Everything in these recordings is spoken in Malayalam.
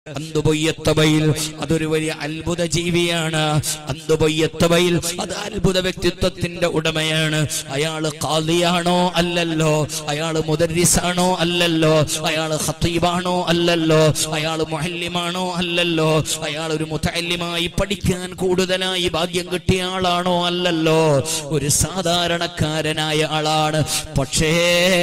അന്തുപൊയ്യത്തവയിൽ അതൊരു വലിയ അത്ഭുത ജീവിയാണ് അന്തുപൊയ്യത്തവയിൽ അത് അത്ഭുത വ്യക്തിത്വത്തിന്റെ ഉടമയാണ് അയാള് കാളിയാണോ അല്ലല്ലോ അയാള് മുദരിസാണോ അല്ലല്ലോ അയാള് ഖത്തീബാണോ അല്ലല്ലോ അയാള് മുഹല്ലിമാണോ അല്ലല്ലോ അയാൾ ഒരു മുത്തല്ലിമായി പഠിക്കാൻ കൂടുതലായി ഭാഗ്യം കിട്ടിയ ആളാണോ അല്ലല്ലോ ഒരു സാധാരണക്കാരനായ ആളാണ് പക്ഷേ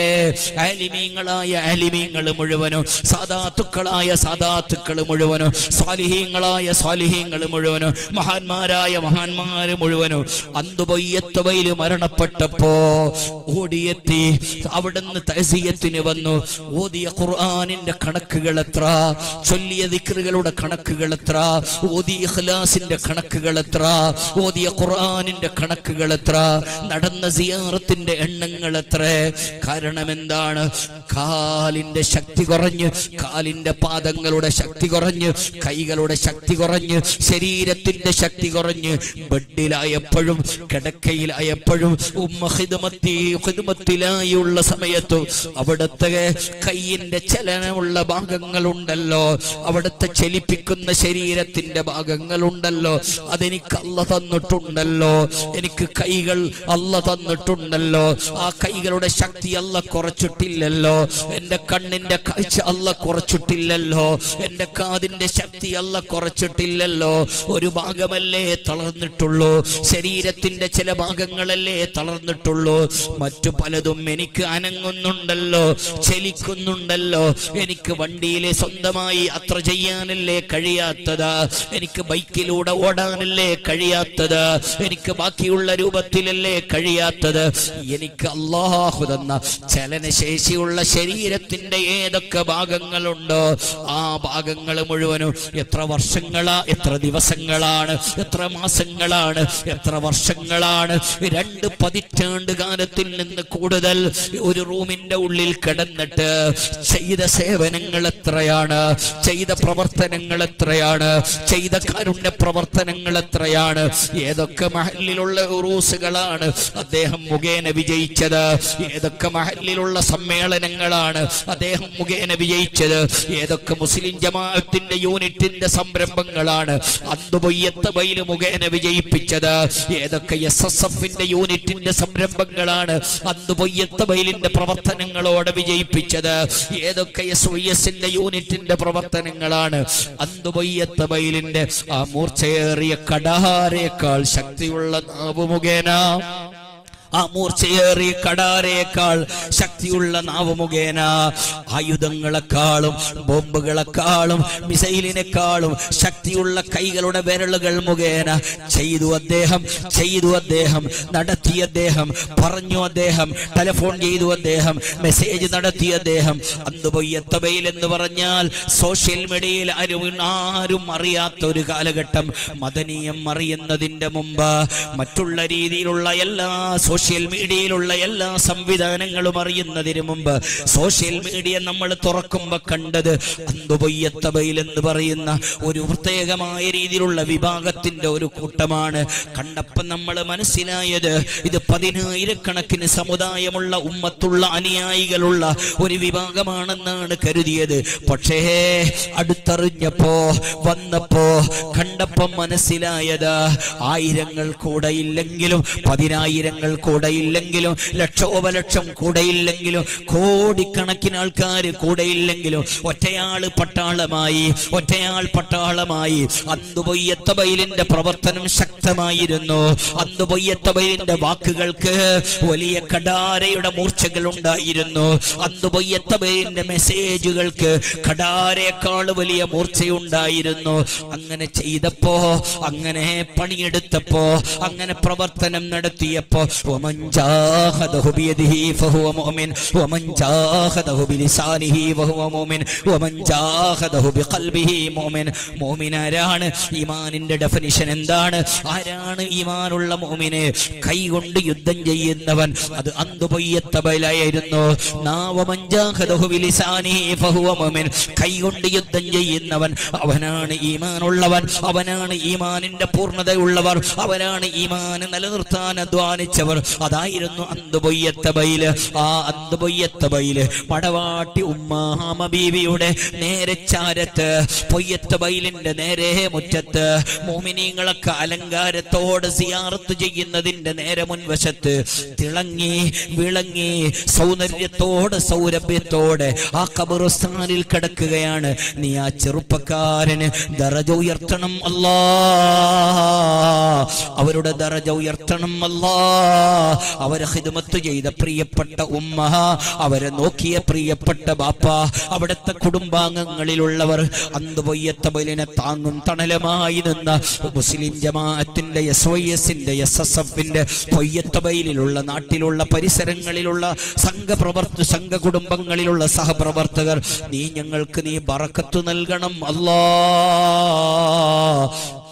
ആലിമീങ്ങളായ ആലിമീങ്ങൾ മുഴുവനും സാധാത്തുക്കളായ സാധാത്തുക്കൾ മുഴുവനും സ്വാലിഹീങ്ങളായ സ്വാലിഹീങ്ങൾ മുഴുവനും മഹാന്മാരായ മഹാന്മാര് മുഴുവനും അന്തുപൊയ്യത്തവയിൽ മരണപ്പെട്ടപ്പോ ഓടിയെത്തി അവിടുന്ന് തഹസീയത്തിന് വന്നു ഓതിയ ഖുർആനിന്റെ കണക്കുകൾ എത്ര ചൊല്ലിയ ദിക്റുകളുടെ കണക്കുകൾ എത്ര ഓതിയ ഇഖ്ലാസിന്റെ കണക്കുകൾ എത്ര ഓതിയ ഖുർആനിന്റെ കണക്കുകൾ എത്ര നടന്ന സിയാറത്തിന്റെ എണ്ണങ്ങൾ എത്ര കാരണം എന്താണ് കാലിന്റെ ശക്തി കുറഞ്ഞ് കാലിന്റെ പാദങ്ങളുടെ ശക്തി കുറഞ്ഞ് കൈകളുടെ ശക്തി കുറഞ്ഞ് ശരീരത്തിന്റെ ശക്തി കുറഞ്ഞ് ബെഡിലായപ്പോഴും കിടക്കയിലായപ്പോഴും ഉമ്മ ഹിദമത്തി ഹിദമത്തിലായുള്ള സമയത്തും അവിടുത്തെ കൈയിന്റെ ചലനമുള്ള ഭാഗങ്ങളുണ്ടല്ലോ അവിടുത്തെ ചലിപ്പിക്കുന്ന ശരീരത്തിന്റെ ഭാഗങ്ങളുണ്ടല്ലോ അതെനിക്ക് അല്ല തന്നിട്ടുണ്ടല്ലോ എനിക്ക് കൈകൾ അല്ല തന്നിട്ടുണ്ടല്ലോ ആ കൈകളുടെ ശക്തി അല്ല കുറച്ചിട്ടില്ലല്ലോ എന്റെ കണ്ണിന്റെ കാഴ്ച അല്ല കുറച്ചിട്ടില്ലല്ലോ എന്റെ കാതിന്റെ ശക്തി അല്ല കുറച്ചിട്ടില്ലല്ലോ ഒരു ഭാഗമല്ലേ തളർന്നിട്ടുള്ളൂ ശരീരത്തിന്റെ ചില ഭാഗങ്ങളല്ലേ തളർന്നിട്ടുള്ളൂ മറ്റു പലതും എനിക്ക് അനങ്ങുന്നുണ്ടല്ലോ ചലിക്കുന്നുണ്ടല്ലോ എനിക്ക് വണ്ടിയിലെ സ്വന്തമായി അത്ര ചെയ്യാനല്ലേ കഴിയാത്തത് എനിക്ക് ബൈക്കിലൂടെ ഓടാനല്ലേ കഴിയാത്തത് എനിക്ക് ബാക്കിയുള്ള രൂപത്തിലല്ലേ കഴിയാത്തത് എനിക്ക് അള്ളാഹു തന്ന ചലനശേഷിയുള്ള ശരീരത്തിന്റെ ഏതൊക്കെ ഭാഗങ്ങളുണ്ടോ ആ ഭാഗങ്ങൾ മുഴുവനും എത്ര വർഷങ്ങളാ എത്ര ദിവസങ്ങളാണ് എത്ര മാസങ്ങളാണ് എത്ര വർഷങ്ങളാണ് രണ്ട് പതിറ്റാണ്ട് കാലത്തിൽ നിന്ന് കൂടുതൽ ഒരു റൂമിന്റെ ഉള്ളിൽ കിടന്നിട്ട് ചെയ്ത സേവനങ്ങൾ എത്രയാണ് ചെയ്ത പ്രവർത്തനങ്ങൾ എത്രയാണ് ചെയ്ത കാരുണ്യ പ്രവർത്തനങ്ങൾ എത്രയാണ് ഏതൊക്കെ മഹലിലുള്ള ഉറൂസുകളാണ് അദ്ദേഹം മുഖേന വിജയിച്ചത് ഏതൊക്കെ മഹലിലുള്ള സമ്മേളനങ്ങളാണ് അദ്ദേഹം മുഖേന വിജയിച്ചത് ഏതൊക്കെ മുസ്ലിം ജമാഅത്തിന്റെ യൂണിറ്റിന്റെ സംരംഭങ്ങളാണ് അന്തുപൊയ്യത്ത ബൈല് മുഖേന വിജയിപ്പിച്ചത് ഏതൊക്കെ എസ് എസ് എഫിന്റെ യൂണിറ്റിന്റെ സംരംഭങ്ങളാണ് അന്തുപൊയ്യത്ത ബൈലിന്റെ പ്രവർത്തനങ്ങളോടെ വിജയിപ്പിച്ചത് ഏതൊക്കെ എസ് വൈ എസിന്റെ യൂണിറ്റിന്റെ പ്രവർത്തനങ്ങളാണ് അന്തുപൊയ്യത്ത ബൈലിന്റെ ആ മൂർച്ചയേറിയ കടാരേക്കാൾ ശക്തിയുള്ള നാവ് മുഖേന ആ മൂർച്ചയേറിയ കടാരേക്കാൾ ശക്തിയുള്ള നാവ് മുഖേന ആയുധങ്ങളെക്കാളും ബോംബുകളെക്കാളും മിസൈലിനെക്കാളും ശക്തിയുള്ള കൈകളുടെ വിരലുകൾ മുഖേന ചെയ്തു അദ്ദേഹം ചെയ്തു അദ്ദേഹം നടത്തി അദ്ദേഹം പറഞ്ഞു അദ്ദേഹം ടെലിഫോൺ ചെയ്തു അദ്ദേഹം മെസ്സേജ് നടത്തി അദ്ദേഹം അന്തുപൊയ്യത്തബയിൽ എന്ന് പറഞ്ഞാൽ സോഷ്യൽ മീഡിയയിൽ ആരും ആരും അറിയാത്ത ഒരു കാലഘട്ടം മദനീയം അറിയുന്നതിന്റെ മുമ്പ് മറ്റുള്ള രീതിയിലുള്ള എല്ലാ സോഷ്യൽ മീഡിയയിലുള്ള എല്ലാ സംവിധാനങ്ങളും അറിയുന്നതിന് മുമ്പ് സോഷ്യൽ മീഡിയ നമ്മൾ തുറക്കുമ്പോ കണ്ടത് അന്തുപൊയ്യത്തബയിൽ എന്ന് പറയുന്ന ഒരു പ്രത്യേകമായ രീതിയിലുള്ള വിഭാഗത്തിന്റെ ഒരു കൂട്ടമാണ് കണ്ടപ്പം നമ്മൾ മനസ്സിലായത് ഇത് പതിനായിരക്കണക്കിന് സമുദായമുള്ള ഉമ്മത്തുള്ള അനുയായികളുള്ള ഒരു വിഭാഗമാണെന്നാണ് കരുതിയത് പക്ഷേ അടുത്തറിഞ്ഞപ്പോ വന്നപ്പോ കണ്ടപ്പം മനസ്സിലായത് ആയിരങ്ങൾ കൂടെ ഇല്ലെങ്കിലും പതിനായിരങ്ങൾ കൂടെ ഇല്ലെങ്കിലും ലക്ഷോപലക്ഷം കൂടെ ഇല്ലെങ്കിലും കോടിക്കണക്കിന് ആൾക്കാർ കൂടെ ഇല്ലെങ്കിലും ഒറ്റയാള് പട്ടാളമായി ഒറ്റയാൾ പട്ടാളമായി അന്തുപൊയ്യത്തബൈലിന്റെ പ്രവർത്തനം ശക്തമായിരുന്നു അന്തുപൊയ്യത്തബൈലിന്റെ വാക്കുകൾക്ക് വലിയ കടാരയുടെ മൂർച്ചകൾ ഉണ്ടായിരുന്നു അന്തുപൊയ്യത്തബൈലിന്റെ മെസ്സേജുകൾക്ക് കടാരേക്കാൾ വലിയ മൂർച്ചയുണ്ടായിരുന്നു അങ്ങനെ ചെയ്തപ്പോ അങ്ങനെ പണിയെടുത്തപ്പോ അങ്ങനെ പ്രവർത്തനം നടത്തിയപ്പോ ومن جاهده بيده فهو مؤمن ومن جاهده بلسانه وهو مؤمن ومن جاهده بقلبه مؤمن مؤمن ആരാണ് ഈമാനിന്റെ ഡെഫിനിഷൻ എന്താണ് ആരാണ് ഈമാനുള്ള മോമിന് കൈകൊണ്ട് യുദ്ധം ചെയ്യുന്നവൻ അത് അന്തുപൊയ്യത്തബലായിരുന്നു കൈകൊണ്ട് യുദ്ധം ചെയ്യുന്നവൻ അവനാണ് ഈമാനുള്ളവൻ അവനാണ് ഈമാനിന്റെ പൂർണ്ണതയുള്ളവർ അവനാണ് ഈമാൻ നിലനിർത്താൻ അധ്വാനിച്ചവർ അതായിരുന്നു അന്തുപൊയ്യത്ത ബൈല് ആ അന്തുപൊയ്യത്ത ബൈല് പടവാട്ടി ഉമ്മാമ ബീവിയുടെ നേരെ ചാരത്ത് പൊയ്യത്ത ബൈലിന്റെ നേരെ മുറ്റത്ത് മോമിനീങ്ങളൊക്കെ അലങ്കാരത്തോട് സിയാറത്ത് ചെയ്യുന്നതിന്റെ നേരെ മുൻവശത്ത് തിളങ്ങി വിളങ്ങി സൗന്ദര്യത്തോടെ സൗരഭ്യത്തോടെ ആ കബറുസ്ഥാനിൽ കിടക്കുകയാണ് നീ ആ ചെറുപ്പക്കാരന് ദറജ ഉയർത്തണം അല്ലാ അവരുടെ ദറജ ഉയർത്തണം അല്ലാ അവരെ ഹിദമത്ത് ചെയ്ത പ്രിയപ്പെട്ട ഉമ്മ അവരെ നോക്കിയ പ്രിയപ്പെട്ട ബാപ്പ അവിടുത്തെ കുടുംബാംഗങ്ങളിലുള്ളവർ അന്ത് പൊയ്യത്തബലിനെ താങ്ങും തണലുമായി നിന്ന മുസ്ലിം ജമാഅത്തിന്റെ എസ് വൈ എസിന്റെ എസ് എസ് എഫിന്റെ പൊയ്യത്തബയിലുള്ള നാട്ടിലുള്ള പരിസരങ്ങളിലുള്ള സംഘപ്രവർത്ത സംഘ കുടുംബങ്ങളിലുള്ള സഹപ്രവർത്തകർ നീ ഞങ്ങൾക്ക് നീ ബറക്കത്ത് നൽകണം അല്ലാ